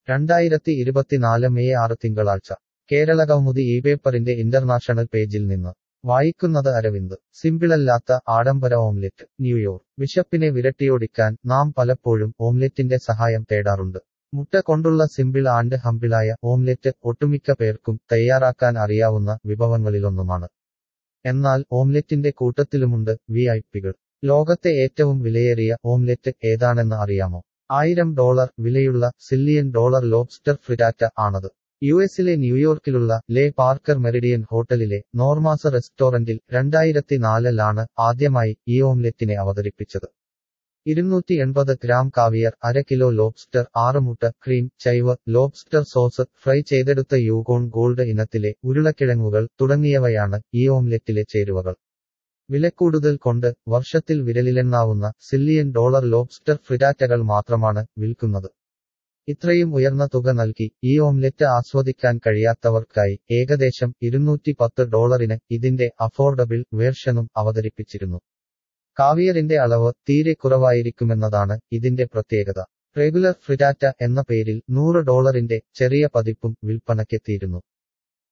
രണ്ടായിരത്തി ഇരുപത്തിനാല് മെയ് ആറ് തിങ്കളാഴ്ച കേരള കൗമുദി ഈ പേപ്പറിന്റെ ഇന്റർനാഷണൽ പേജിൽ നിന്ന് വായിക്കുന്നത് അരവിന്ദ് സിമ്പിളല്ലാത്ത ആഡംബര ഓംലെറ്റ് ന്യൂയോർക്ക് വിശപ്പിനെ വിരട്ടിയോടിക്കാൻ നാം പലപ്പോഴും ഓംലെറ്റിന്റെ സഹായം തേടാറുണ്ട് മുട്ട കൊണ്ടുള്ള സിമ്പിൾ ആൻഡ് ഹമ്പിളായ ഓംലെറ്റ് ഒട്ടുമിക്ക പേർക്കും തയ്യാറാക്കാൻ അറിയാവുന്ന വിഭവങ്ങളിലൊന്നുമാണ് എന്നാൽ ഓംലെറ്റിന്റെ കൂട്ടത്തിലുമുണ്ട് വി ഐ പികൾ ലോകത്തെ ഏറ്റവും വിലയേറിയ ഓംലെറ്റ് ഏതാണെന്ന് അറിയാമോ ആയിരം ഡോളർ വിലയുള്ള സില്ലിയൻ ഡോളർ ലോബ്സ്റ്റർ ഫ്രിറ്റാറ്റ ആണത് യു എസിലെ ന്യൂയോർക്കിലുള്ള ലേ പാർക്കർ മെറിഡിയൻ ഹോട്ടലിലെ നോർമാസ് റെസ്റ്റോറന്റിൽ രണ്ടായിരത്തി നാലിലാണ് ആദ്യമായി ഈ ഓംലെറ്റിനെ അവതരിപ്പിച്ചത് ഇരുന്നൂറ്റി എൺപത് ഗ്രാം കാവിയർ അര കിലോ ലോബ്സ്റ്റർ ആറ് മുട്ട cream chive lobster sauce fry ചെയ്തെടുത്ത യൂഗോൺ ഗോൾഡ് ഇനത്തിലെ ഉരുളക്കിഴങ്ങുകൾ തുടങ്ങിയവയാണ് ഈ ഓംലെറ്റിലെ ചേരുവകൾ വിലക്കൂടുതൽ കൊണ്ട് വർഷത്തിൽ വിരലിലെണ്ണാവുന്ന സില്ലിയൻ ഡോളർ ലോബ്സ്റ്റർ ഫ്രിറ്റാറ്റകൾ മാത്രമാണ് വിൽക്കുന്നത് ഇത്രയും ഉയർന്ന തുക നൽകി ഈ ഓംലെറ്റ് ആസ്വദിക്കാൻ കഴിയാത്തവർക്കായി ഏകദേശം ഇരുന്നൂറ്റി പത്ത് ഡോളറിന് ഇതിന്റെ അഫോർഡബിൾ വേർഷനും അവതരിപ്പിച്ചിരുന്നു കാവിയറിന്റെ അളവ് തീരെ കുറവായിരിക്കുമെന്നതാണ് ഇതിന്റെ പ്രത്യേകത റെഗുലർ ഫ്രിറ്റാറ്റ എന്ന പേരിൽ നൂറ് ഡോളറിന്റെ ചെറിയ പതിപ്പും വിൽപ്പനയ്ക്കെത്തിയിരുന്നു